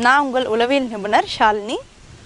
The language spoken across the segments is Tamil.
நான் உங்கள் உளவியல் நிபுணர் ஷாலினி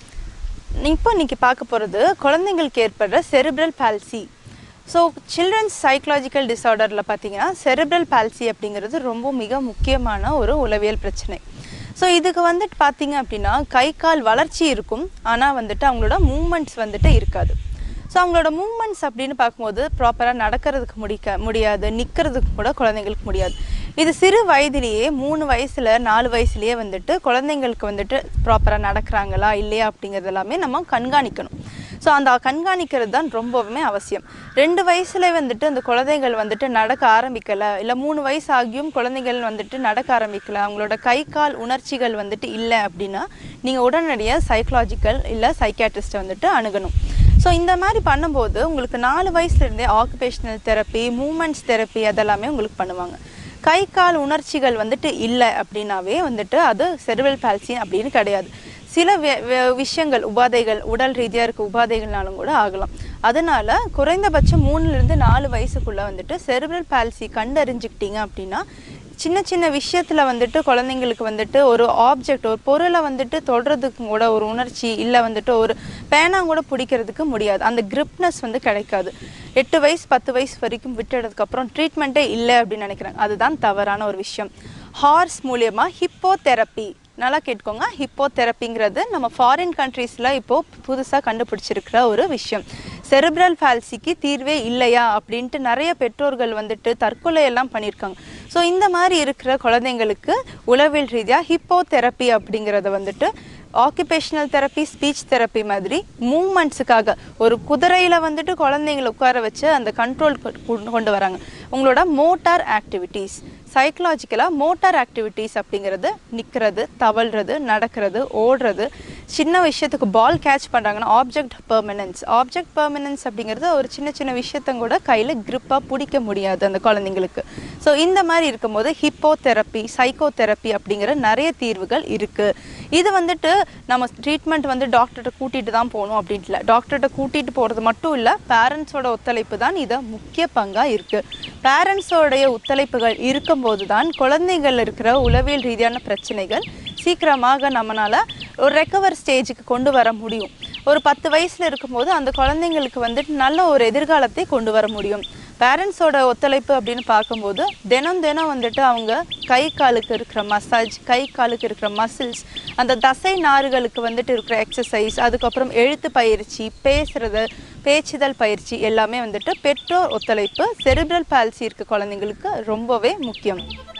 இப்போ இன்னைக்கு பார்க்க போகிறது குழந்தைங்களுக்கு ஏற்படுற cerebral palsy so children's psychological டிஸார்டரில் பார்த்தீங்கன்னா செரிப்ரல் பால்சி அப்படிங்கிறது ரொம்ப மிக முக்கியமான ஒரு உளவியல் பிரச்சனை ஸோ இதுக்கு வந்துட்டு பார்த்தீங்க அப்படின்னா கை கால் வளர்ச்சி இருக்கும் ஆனால் வந்துட்டு அவங்களோட மூமெண்ட்ஸ் வந்துட்டு இருக்காது ஸோ அவங்களோட மூமெண்ட்ஸ் அப்படின்னு பார்க்கும்போது ப்ராப்பராக நடக்கிறதுக்கு முடிக்க முடியாது நிற்கிறதுக்கு கூட குழந்தைங்களுக்கு முடியாது இது சிறு வயதிலேயே மூணு வயசில் நாலு வயசுலேயே வந்துட்டு குழந்தைங்களுக்கு வந்துட்டு ப்ராப்பராக நடக்கிறாங்களா இல்லையா அப்படிங்கிறது எல்லாமே நம்ம கண்காணிக்கணும் ஸோ அந்த கண்காணிக்கிறது தான் ரொம்பவுமே அவசியம் ரெண்டு வயசுல வந்துட்டு அந்த குழந்தைகள் வந்துட்டு நடக்க ஆரம்பிக்கலை இல்லை மூணு வயசு ஆகியும் குழந்தைகள் வந்துட்டு நடக்க ஆரம்பிக்கல அவங்களோட கை கால் உணர்ச்சிகள் வந்துட்டு இல்லை அப்படின்னா நீங்கள் உடனடியாக சைக்கலாஜிக்கல் இல்லை சைக்காட்ரிஸ்ட்டை வந்துட்டு அணுகணும் ஸோ இந்த மாதிரி பண்ணும்போது உங்களுக்கு நாலு வயசுலேருந்தே ஆக்குபேஷனல் தெரப்பி மூமெண்ட்ஸ் தெரப்பி அதெல்லாமே உங்களுக்கு பண்ணுவாங்க கை கால் உணர்ச்சிகள் வந்துட்டு இல்லை அப்படின்னாவே வந்துட்டு அது செரிவல் பால்சி அப்படின்னு கிடையாது சில வே- வே- விஷயங்கள் உபாதைகள் உடல் ரீதியாக இருக்க உபாதைகள்னாலும் கூட ஆகலாம் அதனால குறைந்தபட்சம் மூணுலேருந்து நாலு வயசுக்குள்ளே வந்துட்டு செரிப்ரல் பால்சி கண்டறிஞ்சுக்கிட்டீங்க அப்படின்னா சின்ன சின்ன விஷயத்துல வந்துட்டு குழந்தைங்களுக்கு வந்துட்டு ஒரு ஆப்ஜெக்ட் ஒரு பொருளை வந்துட்டு தொடுறதுக்கு கூட ஒரு உணர்ச்சி இல்லை வந்துட்டு ஒரு பேனா கூட பிடிக்கிறதுக்கு முடியாது அந்த கிரிப்னஸ் வந்து கிடைக்காது எட்டு வயசு பத்து வயசு வரைக்கும் விட்டுறதுக்கு அப்புறம் ட்ரீட்மெண்ட்டே இல்லை அப்படின்னு நினைக்கிறாங்க அதுதான் தவறான ஒரு விஷயம் ஹார்ஸ் மூலியமா ஹிப்போ தெரப்பி நல்லா கேட்டுக்கோங்க ஹிப்போ தெரப்பிங்கிறது நம்ம ஃபாரின் கண்ட்ரீஸில் இப்போது புதுசாக கண்டுபிடிச்சிருக்கிற ஒரு விஷயம் செரிப்ரல் ஃபால்சிக்கு தீர்வே இல்லையா அப்படின்ட்டு நிறைய பெற்றோர்கள் வந்துட்டு தற்கொலை எல்லாம் பண்ணியிருக்காங்க ஸோ இந்த மாதிரி இருக்கிற குழந்தைங்களுக்கு உளவியல் ரீதியாக ஹிப்போ தெரப்பி அப்படிங்கிறத வந்துட்டு ஆக்குபேஷனல் தெரப்பி ஸ்பீச் தெரப்பி மாதிரி மூமெண்ட்ஸுக்காக ஒரு குதிரையில் வந்துட்டு குழந்தைங்களை உட்கார வச்சு அந்த கண்ட்ரோல் கொண்டு வராங்க உங்களோட மோட்டார் ஆக்டிவிட்டீஸ் சைக்கலாஜிக்கலாக மோட்டார் ஆக்டிவிட்டீஸ் அப்படிங்கிறது நிற்கிறது தவழ்றது நடக்கிறது ஓடுறது சின்ன விஷயத்துக்கு பால் கேட்ச் பண்ணுறாங்கன்னா ஆப்ஜெக்ட் பெர்மனன்ஸ் ஆப்ஜெக்ட் பெர்மனன்ஸ் அப்படிங்கிறது ஒரு சின்ன சின்ன விஷயத்த கூட கையில் grip-ஆ பிடிக்க முடியாது அந்த குழந்தைங்களுக்கு ஸோ இந்த மாதிரி இருக்கும்போது ஹிப்போ தெரப்பி சைக்கோ தெரப்பி அப்படிங்கிற நிறைய தீர்வுகள் இருக்குது இது வந்துட்டு நம்ம ட்ரீட்மெண்ட் வந்து டாக்டர்கிட்ட கூட்டிகிட்டு தான் போகணும் அப்படின்ட்டு இல்லை டாக்டர்கிட்ட கூட்டிகிட்டு போகிறது மட்டும் இல்லை பேரண்ட்ஸோட ஒத்துழைப்பு தான் இதை முக்கிய பங்காக இருக்குது பேரண்ட்ஸோடைய ஒத்துழைப்புகள் இருக்கும்போது தான் குழந்தைகள் இருக்கிற உளவியல் ரீதியான பிரச்சனைகள் சீக்கிரமாக நம்மளால ஒரு ரெக்கவர் ஸ்டேஜுக்கு கொண்டு வர முடியும் ஒரு பத்து வயசுல இருக்கும்போது அந்த குழந்தைங்களுக்கு வந்துட்டு நல்ல ஒரு எதிர்காலத்தை கொண்டு வர முடியும் பேரண்ட்ஸோட ஒத்துழைப்பு அப்படின்னு பார்க்கும்போது தினம் தினம் வந்துட்டு அவங்க கை காலுக்கு இருக்கிற மசாஜ் கை காலுக்கு இருக்கிற மசில்ஸ் அந்த தசை நாறுகளுக்கு வந்துட்டு இருக்கிற எக்ஸசைஸ் அதுக்கப்புறம் எழுத்து பயிற்சி பேசுறது பேச்சுதல் பயிற்சி எல்லாமே வந்துட்டு பெற்றோர் ஒத்துழைப்பு செரிப்ரல் பால்சி இருக்க குழந்தைங்களுக்கு ரொம்பவே முக்கியம்